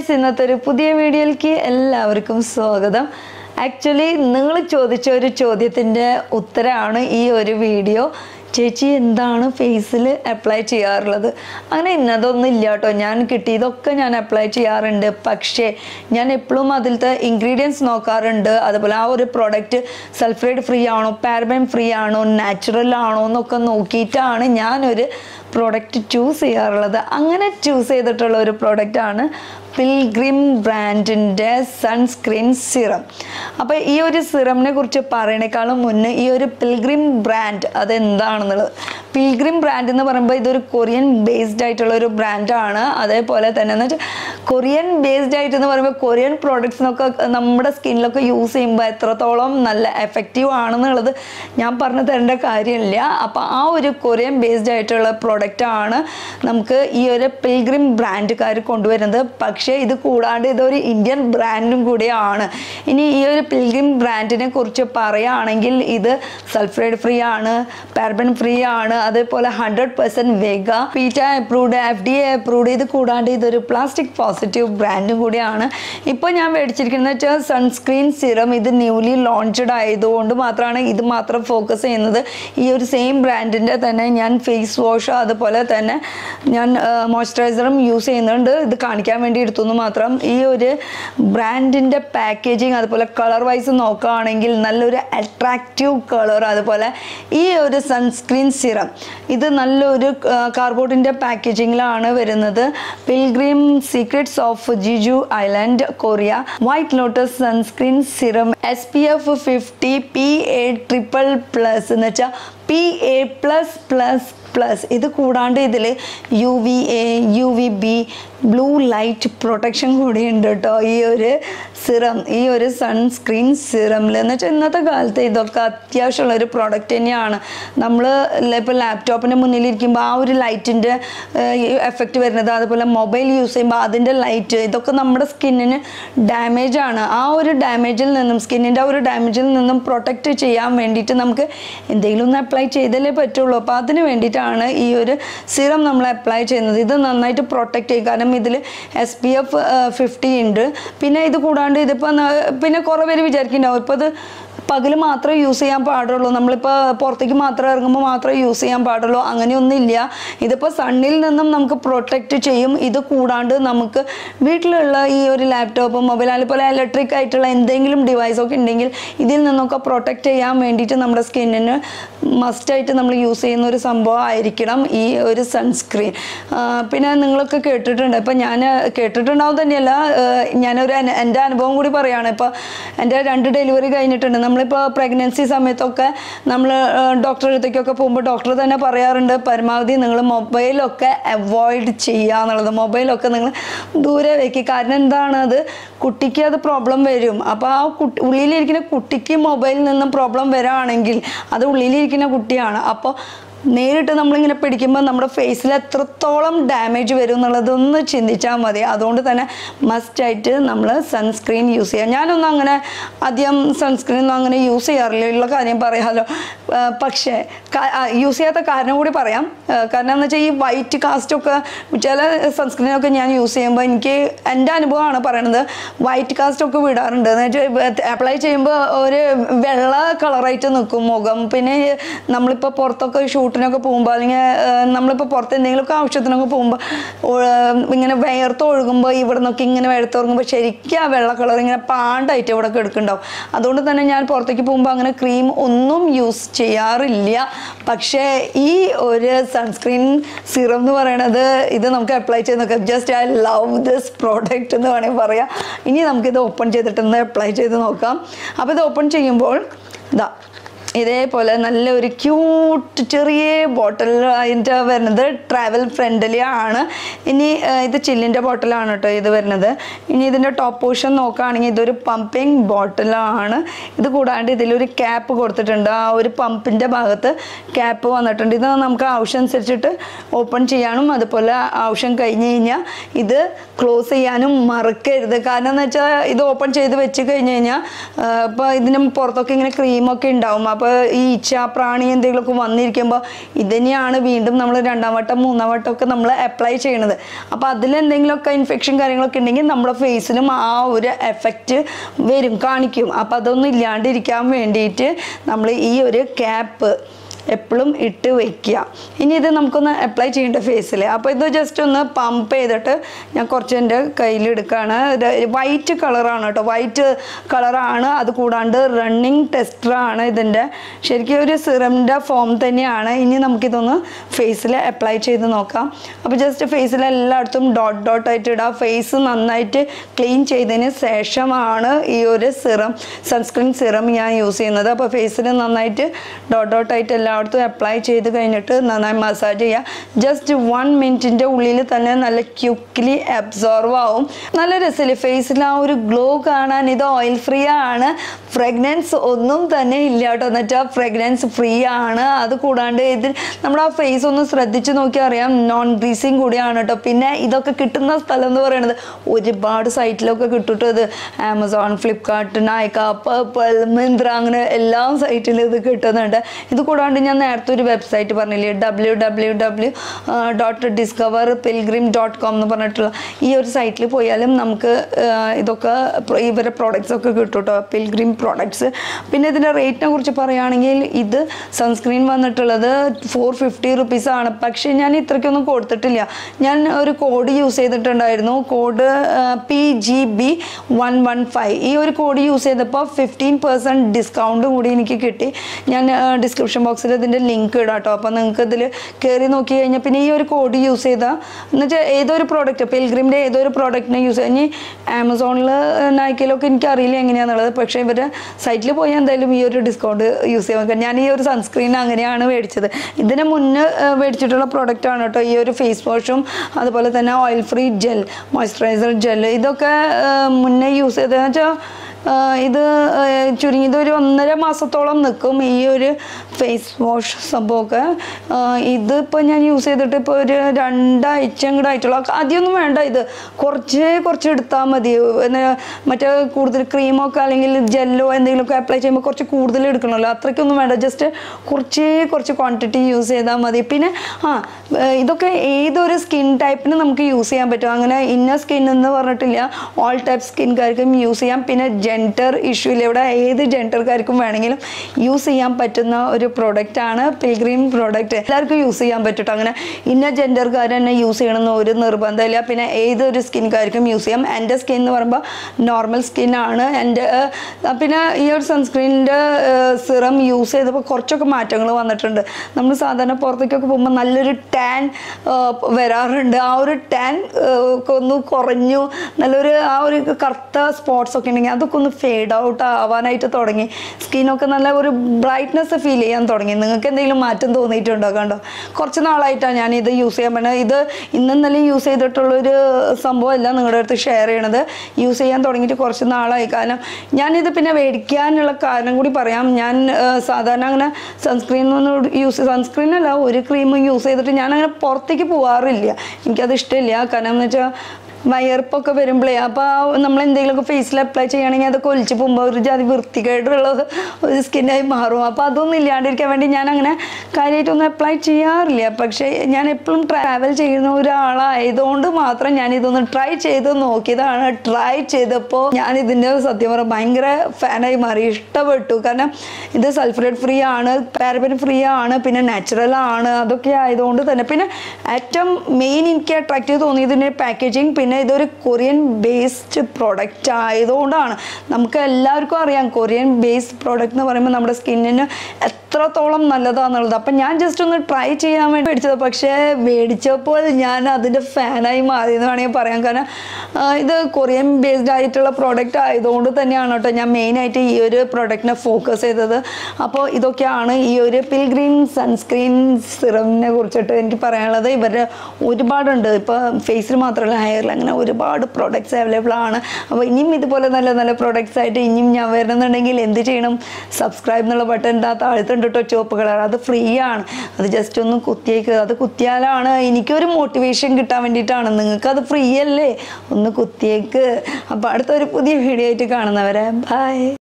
guys ഇന്നത്തെ ഒരു പുതിയ വീഡിയോയിലേക്ക് എല്ലാവർക്കും സ്വാഗതം ആക്ച്വലി നിങ്ങൾ ചോദിച്ച ഒരു ചോദ്യത്തിൻ്റെ ഉത്തരമാണ് ഈ ഒരു വീഡിയോ ചേച്ചി എന്താണ് ഫേസിൽ അപ്ലൈ ചെയ്യാറുള്ളത് അങ്ങനെ ഇന്നതൊന്നും ഇല്ല കേട്ടോ ഞാൻ കിട്ടിയതൊക്കെ ഞാൻ അപ്ലൈ ചെയ്യാറുണ്ട് പക്ഷേ ഞാൻ എപ്പോഴും അതിലത്തെ ഇൻഗ്രീഡിയൻസ് നോക്കാറുണ്ട് അതുപോലെ ആ ഒരു പ്രോഡക്റ്റ് സൾഫറേറ്റ് ഫ്രീ ആണോ പാരബൻ ഫ്രീ ആണോ നാച്ചുറൽ ആണോ എന്നൊക്കെ നോക്കിയിട്ടാണ് ഞാനൊരു പ്രോഡക്റ്റ് ചൂസ് ചെയ്യാറുള്ളത് അങ്ങനെ ചൂസ് ചെയ്തിട്ടുള്ള ഒരു പ്രോഡക്റ്റാണ് പിൽഗ്രിം ബ്രാൻഡിൻ്റെ സൺസ്ക്രീൻ സിറം അപ്പോൾ ഈ ഒരു സിറമിനെ കുറിച്ച് പറയണേക്കാളും മുന്നേ ഈ ഒരു പിൽഗ്രിം ബ്രാൻഡ് അതെന്താണെന്നുള്ളത് പിൽഗ്രിം ബ്രാൻഡ് എന്ന് പറയുമ്പോൾ ഇതൊരു കൊറിയൻ ബേസ്ഡ് ആയിട്ടുള്ള ഒരു ബ്രാൻഡാണ് അതേപോലെ തന്നെ എന്ന് വെച്ചാൽ കൊറിയൻ ബേസ്ഡ് ആയിട്ട് എന്ന് പറയുമ്പോൾ കൊറിയൻ പ്രോഡക്ട്സിനൊക്കെ നമ്മുടെ സ്കിന്നിലൊക്കെ യൂസ് ചെയ്യുമ്പോൾ എത്രത്തോളം നല്ല എഫക്റ്റീവ് ആണെന്നുള്ളത് ഞാൻ പറഞ്ഞു തരേണ്ട കാര്യമില്ല അപ്പോൾ ആ ഒരു കൊറിയൻ ബേസ്ഡ് ആയിട്ടുള്ള പ്രോഡക്റ്റ് ആണ് നമുക്ക് ഈ ഒരു പിൽഗ്രിം ബ്രാൻഡുകാർ കൊണ്ടുവരുന്നത് പക്ഷേ ഇത് കൂടാണ്ട് ഇതൊരു ഇന്ത്യൻ ബ്രാൻഡും കൂടിയാണ് ഇനി ഈ ഒരു പിൽഗ്രിം ബ്രാൻഡിനെ കുറിച്ച് പറയുകയാണെങ്കിൽ ഇത് സൾഫറേറ്റ് ഫ്രീ ആണ് പാർബൻ ഫ്രീ ആണ് അതേപോലെ hundred percent vegan PETA approved F D A approved ഇത് കൂടാണ്ട് ഇതൊരു പ്ലാസ്റ്റിക് പോസിറ്റീവ് ബ്രാൻഡും കൂടിയാണ് ഇപ്പോൾ ഞാൻ മേടിച്ചിരിക്കുന്നത് വെച്ചാൽ സൺസ്ക്രീൻ സിറം ഇത് ന്യൂലി ലോഞ്ച്ഡ് ആയതുകൊണ്ട് മാത്രമാണ് ഇത് മാത്രം ഫോക്കസ് ചെയ്യുന്നത് ഈ ഒരു സെയിം ബ്രാൻഡിൻ്റെ തന്നെ ഞാൻ ഫേസ് വാഷ് അതുപോലെ തന്നെ ഞാൻ മോയ്സ്ചറൈസറും യൂസ് ചെയ്യുന്നുണ്ട് ഇത് കാണിക്കാൻ വേണ്ടി എടുത്തു എന്ന് മാത്രം ഈ ഒരു ബ്രാൻഡിൻ്റെ പാക്കേജിങ് അതുപോലെ കളർ വൈസ് നോക്കുകയാണെങ്കിൽ നല്ലൊരു അട്രാക്റ്റീവ് കളർ അതുപോലെ ഈ ഒരു സൺസ്ക്രീൻ സിറം ഇത് നല്ലൊരു കാർബോർഡിൻ്റെ പാക്കേജിങ്ങിലാണ് വരുന്നത് Pilgrim secrets of Jeju island Korea white lotus sunscreen serum S P F fifty P A triple plus എന്ന് വെച്ചാൽ P A plus plus plus ഇത് കൂടാണ്ട് ഇതിൽ U V A U V B blue light protection കൂടി ഉണ്ട് കേട്ടോ ഈ ഒരു സിറം ഈ ഒരു സൺസ്ക്രീൻ സിറമിൽ എന്ന് വെച്ചാൽ ഇന്നത്തെ കാലത്ത് ഇതൊക്കെ അത്യാവശ്യമുള്ള ഒരു പ്രോഡക്റ്റ് തന്നെയാണ് നമ്മൾ ഇപ്പോൾ ലാപ്ടോപ്പിൻ്റെ മുന്നിലിരിക്കുമ്പോൾ ആ ഒരു ലൈറ്റിൻ്റെ എഫക്റ്റ് വരുന്നത് അതുപോലെ മൊബൈൽ യൂസ് ചെയ്യുമ്പോൾ അതിൻ്റെ ലൈറ്റ് ഇതൊക്കെ നമ്മുടെ സ്കിന്നിന് ഡാമേജ് ആണ് ആ ഒരു ഡാമേജിൽ നിന്നും സ്കിന്നിൻ്റെ ആ ഒരു ഡാമേജിൽ നിന്നും പ്രൊട്ടക്റ്റ് ചെയ്യാൻ വേണ്ടിയിട്ട് നമുക്ക് എന്തെങ്കിലും ഒന്ന് അപ്ലൈ ചെയ്തല്ലേ പറ്റുള്ളൂ അപ്പോൾ അതിന് വേണ്ടിയിട്ടാണ് ഈ ഒരു സിറം നമ്മൾ അപ്ലൈ ചെയ്യുന്നത് ഇത് നന്നായിട്ട് പ്രൊട്ടക്റ്റ് ചെയ്യും കാരണം ഇതിൽ എസ് പി എഫ് ഫിഫ്റ്റി ഉണ്ട് പിന്നെ ഇത് കൂടാണ്ട് ഇതിപ്പോൾ പിന്നെ കുറേ പേര് വിചാരിക്കുന്നുണ്ടാവും ഇപ്പോൾ ഇത് പകൽ മാത്രമേ യൂസ് ചെയ്യാൻ പാടുള്ളൂ നമ്മളിപ്പോൾ പുറത്തേക്ക് മാത്രം ഇറങ്ങുമ്പോൾ മാത്രമേ യൂസ് ചെയ്യാൻ പാടുള്ളൂ അങ്ങനെയൊന്നുമില്ല ഇതിപ്പോൾ സണ്ണിൽ നിന്നും നമുക്ക് പ്രൊട്ടക്റ്റ് ചെയ്യും ഇത് കൂടാണ്ട് നമുക്ക് വീട്ടിലുള്ള ഈ ഒരു ലാപ്ടോപ്പ് മൊബൈൽ അതുപോലെ ഇലക്ട്രിക് ആയിട്ടുള്ള എന്തെങ്കിലും ഡിവൈസൊക്കെ ഉണ്ടെങ്കിൽ ഇതിൽ നിന്നൊക്കെ പ്രൊട്ടക്റ്റ് ചെയ്യാൻ വേണ്ടിയിട്ട് നമ്മുടെ സ്കിന്നിന് മസ്റ്റായിട്ട് നമ്മൾ യൂസ് ചെയ്യുന്ന ഒരു സംഭവം ആയിരിക്കണം ഈ ഒരു സൺസ്ക്രീൻ പിന്നെ നിങ്ങളൊക്കെ കേട്ടിട്ടുണ്ട് ഇപ്പം ഞാൻ കേട്ടിട്ടുണ്ടാവും തന്നെയല്ല ഞാനൊരു അന- എൻ്റെ അനുഭവം കൂടി പറയുകയാണ് ഇപ്പോൾ എൻ്റെ രണ്ട് ഡെലിവറി കഴിഞ്ഞിട്ടുണ്ട് നമ്മളിപ്പോൾ പ്രഗ്നൻസി സമയത്തൊക്കെ നമ്മൾ ഡോക്ടറെ അടുത്തേക്കൊക്കെ പോകുമ്പോൾ ഡോക്ടർ തന്നെ പറയാറുണ്ട് പരമാവധി നിങ്ങൾ മൊബൈലൊക്കെ അവോയ്ഡ് ചെയ്യുക എന്നുള്ളത് മൊബൈലൊക്കെ നിങ്ങൾ ദൂരെ വെക്കുക കാരണം എന്താണ് അത് കുട്ടിക്ക് അത് പ്രോബ്ലം വരും അപ്പോൾ ആ കുട്ടി ഉള്ളിലിരിക്കുന്ന കുട്ടിക്ക് മൊബൈലിൽ നിന്നും പ്രോബ്ലം വരാണെങ്കിൽ അത് ഉള്ളിലിരിക്കുന്ന കുട്ടിയാണ് അപ്പോൾ നേരിട്ട് നമ്മളിങ്ങനെ പിടിക്കുമ്പോൾ നമ്മുടെ ഫേസിൽ എത്രത്തോളം ഡാമേജ് വരും എന്നുള്ളത് ഒന്ന് ചിന്തിച്ചാൽ മതി അതുകൊണ്ട് തന്നെ മസ്റ്റായിട്ട് നമ്മൾ സൺസ്ക്രീൻ യൂസ് ചെയ്യുക ഞാനൊന്നും അങ്ങനെ അധികം സൺസ്ക്രീൻ ഒന്നും അങ്ങനെ യൂസ് ചെയ്യാറില്ല ഉള്ള കാര്യം പറയാമല്ലോ ആ, പക്ഷേ യൂസ് ചെയ്യാത്ത കാരണം കൂടി പറയാം ആ, കാരണം എന്ന് വെച്ചാൽ ഈ വൈറ്റ് കാസ്റ്റൊക്കെ ചില സൺസ്ക്രീനൊക്കെ ഞാൻ യൂസ് ചെയ്യുമ്പോൾ എനിക്ക് എൻ്റെ അനുഭവമാണ് പറയണത് വൈറ്റ് കാസ്റ്റൊക്കെ വിടാറുണ്ട് എന്ന് വെച്ചാൽ അപ്ലൈ ചെയ്യുമ്പോൾ ഒരു വെള്ള കളറായിട്ട് നിൽക്കും മുഖം പിന്നെ നമ്മളിപ്പോൾ പുറത്തൊക്കെ ഷൂട്ടിനൊക്കെ പോകുമ്പോൾ അല്ലെങ്കിൽ നമ്മളിപ്പോൾ പുറത്ത് എന്തെങ്കിലുമൊക്കെ ആവശ്യത്തിനൊക്കെ പോകുമ്പോൾ ഇങ്ങനെ വേർത്ത് ഒഴുകുമ്പോൾ ഇവിടെ നിന്നൊക്കെ ഇങ്ങനെ വേർത്ത് ഒഴുകുമ്പോൾ ശരിക്കും ആ വെള്ള കളർ ഇങ്ങനെ പാണ്ടായിട്ട് ഇവിടെ കിടക്കുന്നുണ്ടാവും അതുകൊണ്ട് തന്നെ ഞാൻ പുറത്തേക്ക് പോകുമ്പോൾ അങ്ങനെ ക്രീം ഒന്നും യൂസ് ചെയ്യാറില്ല പക്ഷേ ഈ ഒരു സൺസ്ക്രീൻ സിറം എന്ന് പറയണത് ഇത് നമുക്ക് അപ്ലൈ ചെയ്ത് നോക്കാം just I love this product എന്ന് വേണമെങ്കിൽ പറയാം ഇനി നമുക്കിത് ഓപ്പൺ ചെയ്തിട്ടൊന്ന് അപ്ലൈ ചെയ്ത് നോക്കാം അപ്പോൾ ഇത് ഓപ്പൺ ചെയ്യുമ്പോൾ ഇതാ ഇതേപോലെ നല്ല ഒരു ക്യൂട്ട് ചെറിയ ബോട്ടിൽ അതിൻ്റെ വരുന്നത് ട്രാവൽ ഫ്രണ്ട്ലി ആണ് ഇനി ആ, ഇത് ചില്ലിൻ്റെ ബോട്ടിലാണ് കേട്ടോ ഇത് വരുന്നത് ഇനി ഇതിൻ്റെ ടോപ്പ് പോർഷൻ നോക്കുകയാണെങ്കിൽ ഇതൊരു പമ്പിങ് ബോട്ടിലാണ് ഇത് കൂടാണ്ട് ഇതിലൊരു ക്യാപ്പ് കൊടുത്തിട്ടുണ്ട് ആ ഒരു പമ്പിൻ്റെ ഭാഗത്ത് ക്യാപ്പ് വന്നിട്ടുണ്ട് ഇത് നമുക്ക് ആവശ്യം അനുസരിച്ചിട്ട് ഓപ്പൺ ചെയ്യാനും അതുപോലെ ആവശ്യം കഴിഞ്ഞ് കഴിഞ്ഞാൽ ഇത് ക്ലോസ് ചെയ്യാനും മറക്കരുത് കാരണം എന്ന് വെച്ചാൽ ഇത് ഓപ്പൺ ചെയ്ത് വെച്ച് കഴിഞ്ഞ് കഴിഞ്ഞാൽ ഇപ്പോൾ ഇതിന് പുറത്തൊക്കെ ഇങ്ങനെ ക്രീമൊക്കെ ഉണ്ടാവും അപ്പോൾ ഈ ഈച്ച പ്രാണി എന്തെങ്കിലുമൊക്കെ വന്നിരിക്കുമ്പോൾ ഇതന്നെയാണ് വീണ്ടും നമ്മൾ രണ്ടാം വട്ടം മൂന്നാം വട്ടം ഒക്കെ നമ്മൾ അപ്ലൈ ചെയ്യണത് അപ്പോൾ അതിലെന്തെങ്കിലുമൊക്കെ ഇൻഫെക്ഷൻ കാര്യങ്ങളൊക്കെ ഉണ്ടെങ്കിൽ നമ്മുടെ ഫേസിലും ആ ഒരു എഫക്റ്റ് വരും കാണിക്കും അപ്പോൾ അതൊന്നും ഇല്ലാണ്ടിരിക്കാൻ വേണ്ടിയിട്ട് നമ്മൾ ഈ ഒരു ക്യാപ്പ് എപ്പോഴും ഇട്ട് വെക്കുക ഇനി ഇത് നമുക്കൊന്ന് അപ്ലൈ ചെയ്യേണ്ട ഫേസിൽ അപ്പോൾ ഇത് ജസ്റ്റ് ഒന്ന് പമ്പ് ചെയ്തിട്ട് ഞാൻ കുറച്ച് എൻ്റെ കയ്യിലെടുക്കുകയാണ് വൈറ്റ് കളറാണ് കേട്ടോ വൈറ്റ് കളറാണ് അത് കൂടാണ്ട് റണ്ണിങ് ടെസ്റ്ററാണ് ഇതിൻ്റെ ശരിക്കും ഒരു സിറമിൻ്റെ ഫോം തന്നെയാണ് ഇനി നമുക്കിതൊന്ന് ഫേസിൽ അപ്ലൈ ചെയ്ത് നോക്കാം അപ്പോൾ ജസ്റ്റ് ഫേസിൽ എല്ലായിടത്തും ഡോട്ട് ഡോട്ട് ആയിട്ട് ഇടാം ഫേസ് നന്നായിട്ട് ക്ലീൻ ചെയ്തതിന് ശേഷമാണ് ഈ ഒരു സിറം സൺസ്ക്രീൻ സിറം ഞാൻ യൂസ് ചെയ്യുന്നത് അപ്പോൾ ഫേസിൽ നന്നായിട്ട് ഡോട്ട് ഡോട്ട് ആയിട്ട് എല്ലായിടത്തും അപ്ലൈ ചെയ്ത് കഴിഞ്ഞിട്ട് നന്നായി മസാജ് ചെയ്യുക ജസ്റ്റ് വൺ മിനിറ്റിൻ്റെ ഉള്ളിൽ തന്നെ നല്ല ക്യുക്ക്ലി അബ്സോർവ് ആവും നല്ല രസമില്ലേ ഫേസിൽ ആ ഒരു ഗ്ലോ കാണാൻ ഇത് ഓയിൽ ഫ്രീ ആണ് ഫ്രഗ്നൻസ് ഒന്നും തന്നെ ഇല്ല കേട്ടോ എന്നുവെച്ചാൽ ഫ്രഗ്നൻസ് ഫ്രീ ആണ് അത് കൂടാണ്ട് ഇത് നമ്മുടെ ആ ഫേസ് ഒന്ന് ശ്രദ്ധിച്ച് നോക്കിയാൽ അറിയാം നോൺ ഗ്രീസിങ് കൂടിയാണ് കേട്ടോ പിന്നെ ഇതൊക്കെ കിട്ടുന്ന സ്ഥലം എന്ന് പറയുന്നത് ഒരുപാട് സൈറ്റിലൊക്കെ കിട്ടും ഇത് Amazon Flipkart Nykaa Purplle Myntra അങ്ങനെ എല്ലാ സൈറ്റിലും ഇത് കിട്ടുന്നുണ്ട് ഇത് കൂടാണ്ട് ഞാൻ നേരത്തെ ഒരു വെബ്സൈറ്റ് പറഞ്ഞില്ലേ W W W dot discover Pilgrim dot com എന്ന് പറഞ്ഞിട്ടുള്ള ഈ ഒരു സൈറ്റിൽ പോയാലും നമുക്ക് ആ, ഇതൊക്കെ പ്ര- ഇവരെ പ്രോഡക്റ്റ്സ് ഒക്കെ കിട്ടും കേട്ടോ പിൽഗ്രിം പ്രോഡക്ട്സ് പിന്നെ ഇതിൻ്റെ റേറ്റിനെ കുറിച്ച് പറയുകയാണെങ്കിൽ ഇത് സൺസ്ക്രീൻ വന്നിട്ടുള്ളത് ഫോർ ഫിഫ്റ്റി റുപ്പീസ് ആണ് പക്ഷേ ഞാൻ ഇത്രയ്ക്കൊന്നും കൊടുത്തിട്ടില്ല ഞാൻ ഒരു കോഡ് യൂസ് ചെയ്തിട്ടുണ്ടായിരുന്നു code P G B one one five ഈ ഒരു കോഡ് യൂസ് ചെയ്തപ്പോൾ ഫിഫ്റ്റീൻ പെർസെൻറ്റ് ഡിസ്കൗണ്ട് കൂടി എനിക്ക് കിട്ടി ഞാൻ ഡിസ്ക്രിപ്ഷൻ ബോക്സിൽ ഇതിൻ്റെ ലിങ്ക് ഇടാം കേട്ടോ അപ്പോൾ നിങ്ങൾക്ക് ഇതിൽ കയറി നോക്കി കഴിഞ്ഞാൽ പിന്നെ ഈ ഒരു കോഡ് യൂസ് ചെയ്താൽ എന്ന് വെച്ചാൽ ഏതൊരു പ്രോഡക്റ്റ് പിൽഗ്രിമിൻ്റെ ഏതൊരു പ്രോഡക്റ്റിനെ യൂസ് ഇനി ആമസോണിൽ നൈക്കിലൊക്കെ എനിക്ക് അറിയില്ല എങ്ങനെയാണെന്നുള്ളത് പക്ഷേ ഇവരുടെ സൈറ്റിൽ പോയി എന്തായാലും ഈ ഒരു ഡിസ്കൗണ്ട് യൂസ് ചെയ്യാൻ പറ്റും ഞാൻ ഈ ഒരു സൺസ്ക്രീൻ അങ്ങനെയാണ് മേടിച്ചത് ഇതിന് മുന്നേ ഏഹ്, മേടിച്ചിട്ടുള്ള പ്രോഡക്റ്റ് ആണ് കേട്ടോ ഈ ഒരു ഫേസ് വാഷും അതുപോലെ തന്നെ oil free gel moisturiser gel ഇതൊക്കെ ഏഹ്, മുന്നേ യൂസ് ചെയ്തതെന്ന് വെച്ചാൽ ആഹ് ഇത് ആഹ് ചുരുങ്ങിയത് ഒരു ഒന്നര മാസത്തോളം നിൽക്കും ഈ ഒരു ഫേസ് വാഷ് സംഭവമൊക്കെ ആഹ് ഇതിപ്പോൾ ഞാൻ യൂസ് ചെയ്തിട്ട് ഇപ്പോൾ ഒരു രണ്ടാഴ്ച കൂടെ ആയിട്ടുള്ളൂ അധികമൊന്നും വേണ്ട ഇത് കുറച്ചേ കുറച്ച് എടുത്താൽ മതി പിന്നെ മറ്റേ കൂടുതൽ ക്രീമൊക്കെ അല്ലെങ്കിൽ ജെല്ലോ എന്തെങ്കിലുമൊക്കെ അപ്ലൈ ചെയ്യുമ്പോൾ കുറച്ച് കൂടുതൽ എടുക്കണമല്ലോ അത്രയ്ക്കൊന്നും വേണ്ട ജസ്റ്റ് കുറച്ചേ കുറച്ച് ക്വാണ്ടിറ്റി യൂസ് ചെയ്താൽ മതി പിന്നെ ആ ഏഹ് ഇതൊക്കെ ഏതൊരു സ്കിൻ ടൈപ്പിന് നമുക്ക് യൂസ് ചെയ്യാൻ പറ്റും അങ്ങനെ ഇന്ന സ്കിൻ എന്ന് പറഞ്ഞിട്ടില്ല ഓൾ ടൈപ്പ് സ്കിൻകാർക്കും യൂസ് ചെയ്യാം പിന്നെ ജെൻഡർ ഇഷ്യൂല് ഇവിടെ ഏത് ജെൻഡർക്കാർക്കും വേണമെങ്കിലും യൂസ് ചെയ്യാൻ പറ്റുന്ന ഒരു പ്രോഡക്റ്റ് ആണ് പിൽഗ്രീം പ്രോഡക്റ്റ് എല്ലാവർക്കും യൂസ് ചെയ്യാൻ പറ്റും അങ്ങനെ ഇന്ന ജെൻഡർക്കാർ തന്നെ യൂസ് ചെയ്യണമെന്ന് ഒരു നിർബന്ധമില്ല പിന്നെ ഏതൊരു സ്കിൻകാർക്കും യൂസ് ചെയ്യാം എൻ്റെ സ്കിൻ എന്ന് പറയുമ്പോൾ നോർമൽ സ്കിൻ ആണ് എൻ്റെ ഏഹ്, പിന്നെ ഈ ഒരു സൺസ്ക്രീനിൻ്റെ സിറം യൂസ് ചെയ്തപ്പോൾ കുറച്ചൊക്കെ മാറ്റങ്ങൾ വന്നിട്ടുണ്ട് നമ്മൾ സാധാരണ പുറത്തേക്കൊക്കെ പോകുമ്പോൾ നല്ലൊരു ടാൻ വരാറുണ്ട് ആ ഒരു ടാൻ ഒക്കെ ഒന്ന് കുറഞ്ഞു നല്ലൊരു ആ ഒരു കറുത്ത സ്പോട്ട്സ് ഒക്കെ ഉണ്ടെങ്കിൽ അതൊക്കെ ഒന്ന് ഫേഡ് ഔട്ട് ആവാനായിട്ട് തുടങ്ങി സ്കിന്നൊക്കെ നല്ല ഒരു ബ്രൈറ്റ്നെസ് ഫീൽ ചെയ്യാൻ തുടങ്ങി നിങ്ങൾക്ക് എന്തെങ്കിലും മാറ്റം തോന്നിയിട്ടുണ്ടോ കണ്ടോ കുറച്ച് നാളായിട്ടാണ് ഞാൻ ഇത് യൂസ് ചെയ്യാൻ പറ്റുന്നത് ഇത് ഇന്നലെ യൂസ് ചെയ്തിട്ടുള്ളൊരു സംഭവമല്ല നിങ്ങളുടെ അടുത്ത് ഷെയർ ചെയ്യണത് യൂസ് ചെയ്യാൻ തുടങ്ങിയിട്ട് കുറച്ച് നാളായി കാരണം ഞാനിത് പിന്നെ മേടിക്കാനുള്ള കാരണം കൂടി പറയാം ഞാൻ ആ, സാധാരണ അങ്ങനെ സൺസ്ക്രീൻ ഒന്നും യൂസ് സൺസ്ക്രീൻ അല്ല ഒരു ക്രീമും യൂസ് ചെയ്തിട്ട് ഞാൻ അങ്ങനെ പുറത്തേക്ക് പോകാറില്ല എനിക്കത് ഇഷ്ടമില്ല കാരണം എന്ന് വെച്ചാൽ വയർപ്പൊക്കെ വരുമ്പോഴേ അപ്പോൾ നമ്മൾ എന്തെങ്കിലുമൊക്കെ ഫേസിൽ അപ്ലൈ ചെയ്യുകയാണെങ്കിൽ അതൊക്കെ ഒലിച്ച് പോകുമ്പോൾ ഒരു ജാതി വൃത്തികേടുള്ള ഒരു സ്കിന്നായി മാറും അപ്പോൾ അതൊന്നും ഇല്ലാണ്ടിരിക്കാൻ വേണ്ടി ഞാൻ അങ്ങനെ കാര്യമായിട്ടൊന്നും അപ്ലൈ ചെയ്യാറില്ല പക്ഷേ ഞാൻ എപ്പോഴും ട്രാവൽ ചെയ്യുന്ന ഒരാളായതുകൊണ്ട് മാത്രം ഞാൻ ഇതൊന്ന് ട്രൈ ചെയ്ത് നോക്കിയതാണ് ട്രൈ ചെയ്തപ്പോൾ ഞാൻ ഇതിൻ്റെ സത്യം പറഞ്ഞാൽ ഭയങ്കര ഫാനായി മാറി ഇഷ്ടപ്പെട്ടു കാരണം ഇത് സൾഫറേറ്റ് ഫ്രീ ആണ് പാരബൻ ഫ്രീ ആണ് പിന്നെ നാച്ചുറൽ ആണ് അതൊക്കെ ആയതുകൊണ്ട് തന്നെ പിന്നെ ഏറ്റവും മെയിൻ എനിക്ക് അട്രാക്റ്റീവ് തോന്നിയതിൻ്റെ പാക്കേജിങ് പിന്നെ ഇതൊരു കൊറിയൻ ബേസ്ഡ് പ്രൊഡക്റ്റ് ആയതുകൊണ്ടാണ് നമുക്ക് എല്ലാവർക്കും അറിയാം കൊറിയൻ ബേസ്ഡ് പ്രോഡക്റ്റ് എന്ന് പറയുമ്പോൾ നമ്മുടെ സ്കിന്നിന് എത്രത്തോളം നല്ലതാണെന്നുള്ളത് അപ്പം ഞാൻ ജസ്റ്റ് ഒന്ന് ട്രൈ ചെയ്യാൻ വേണ്ടി മേടിച്ചത് പക്ഷേ മേടിച്ചപ്പോൾ ഞാൻ അതിൻ്റെ ഫാനായി മാറി എന്ന് വേണമെങ്കിൽ പറയാം കാരണം ആ, ഇത് കൊറിയൻ ബേസ്ഡ് ആയിട്ടുള്ള പ്രോഡക്റ്റ് ആയതുകൊണ്ട് തന്നെയാണ് കേട്ടോ ഞാൻ മെയിനായിട്ട് ഈ ഒരു പ്രോഡക്റ്റിനെ ഫോക്കസ് ചെയ്തത് അപ്പോൾ ഇതൊക്കെയാണ് ഈ ഒരു പിൽഗ്രീൻ സൺസ്ക്രീൻ സിറമിനെ കുറിച്ചിട്ട് എനിക്ക് പറയാനുള്ളത് ഇവരുടെ ഒരുപാടുണ്ട് ഇപ്പോൾ ഫേസിൽ മാത്രമല്ല ഹെയറിൽ അങ്ങനെ ഒരുപാട് പ്രോഡക്റ്റ്സ് അവൈലബിൾ ആണ് അപ്പോൾ ഇനിയും ഇതുപോലെ നല്ല നല്ല പ്രോഡക്റ്റ്സ് ആയിട്ട് ഇനിയും ഞാൻ വരുന്നുണ്ടെങ്കിൽ എന്ത് ചെയ്യണം സബ്സ്ക്രൈബ് എന്നുള്ള ബട്ടൺ ആ താഴത്തുണ്ട് കേട്ടോ ചുവപ്പ് കളർ അത് ഫ്രീ ആണ് അത് ജസ്റ്റ് ഒന്ന് കുത്തിയേക്ക് അത് കുത്തിയാലാണ് എനിക്കൊരു മോട്ടിവേഷൻ കിട്ടാൻ വേണ്ടിയിട്ടാണ് നിങ്ങൾക്ക് അത് ഫ്രീ അല്ലേ ഒന്ന് കുത്തിയേക്ക് അപ്പോൾ അടുത്തൊരു പുതിയ വീഡിയോ ആയിട്ട് കാണുന്നവരെ ബൈ